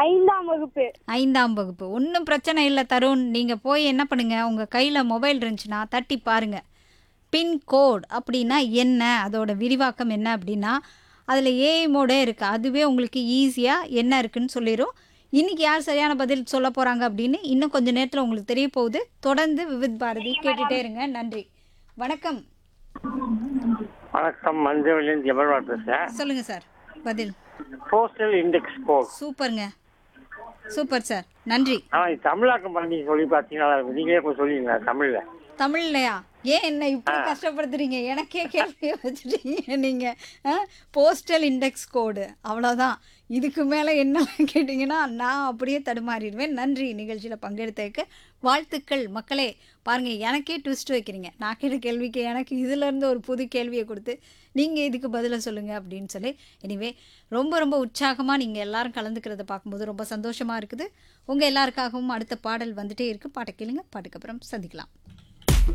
ஐந்தாம் வகுப்பு ஐந்தாம் வகுப்பு ஒன்றும் பிரச்சனை இல்லை தருண் நீங்கள் போய் என்ன பண்ணுங்க உங்கள் கையில் மொபைல் இருந்துச்சுன்னா தட்டி பாருங்க பின்கோட் அப்படின்னா என்ன அதோட விரிவாக்கம் என்ன அப்படின்னா அதில் ஏஐ மோடே இருக்குது அதுவே உங்களுக்கு ஈஸியாக என்ன இருக்குன்னு சொல்லிடும் இன்னைக்கு யார் சரியான பதில் சொல்ல போகிறாங்க அப்படின்னு இன்னும் கொஞ்சம் நேரத்தில் உங்களுக்கு தெரிய போகுது தொடர்ந்து விவித் பாரதி கேட்டுகிட்டே இருங்க நன்றி வணக்கம் வணக்கம் மஞ்சவெளியின் ஜெபர்வாட் பேசுகிறேன் சொல்லுங்கள் சார் பதில் போஸ்டல் இண்டெக்ஸ் கோட் சூப்பருங்க சூப்பர் சார் நன்றி ஆனால் இது தமிழாக்கம் பண்ணி சொல்லி பார்த்தீங்கன்னா நீங்களே இப்போ சொல்லிங்களா தமிழில் தமிழ்லையா ஏன் என்ன இப்படி கஷ்டப்படுத்துறீங்க எனக்கே கேள்வி வச்சுட்டீங்க நீங்கள் போஸ்டல் இண்டெக்ஸ் கோடு அவ்வளோதான் இதுக்கு மேலே என்ன கேட்டிங்கன்னா நான் அப்படியே தடுமாறிடுவேன் நன்றி நிகழ்ச்சியில் பங்கெடுத்ததுக்கு வாழ்த்துக்கள் மக்களே பாருங்கள் எனக்கே ட்விஸ்ட் வைக்கிறீங்க நான் கேட்ட கேள்விக்கு எனக்கு இதிலேருந்து ஒரு புது கேள்வியை கொடுத்து நீங்கள் இதுக்கு பதிலை சொல்லுங்கள் அப்படின்னு சொல்லி எனிவே ரொம்ப ரொம்ப உற்சாகமாக நீங்கள் எல்லாரும் கலந்துக்கிறத பார்க்கும்போது ரொம்ப சந்தோஷமாக இருக்குது உங்கள் எல்லாருக்காகவும் அடுத்த பாடல் வந்துட்டே இருக்குது பாட்டை கேளுங்க பாட்டுக்கு அப்புறம் சந்திக்கலாம்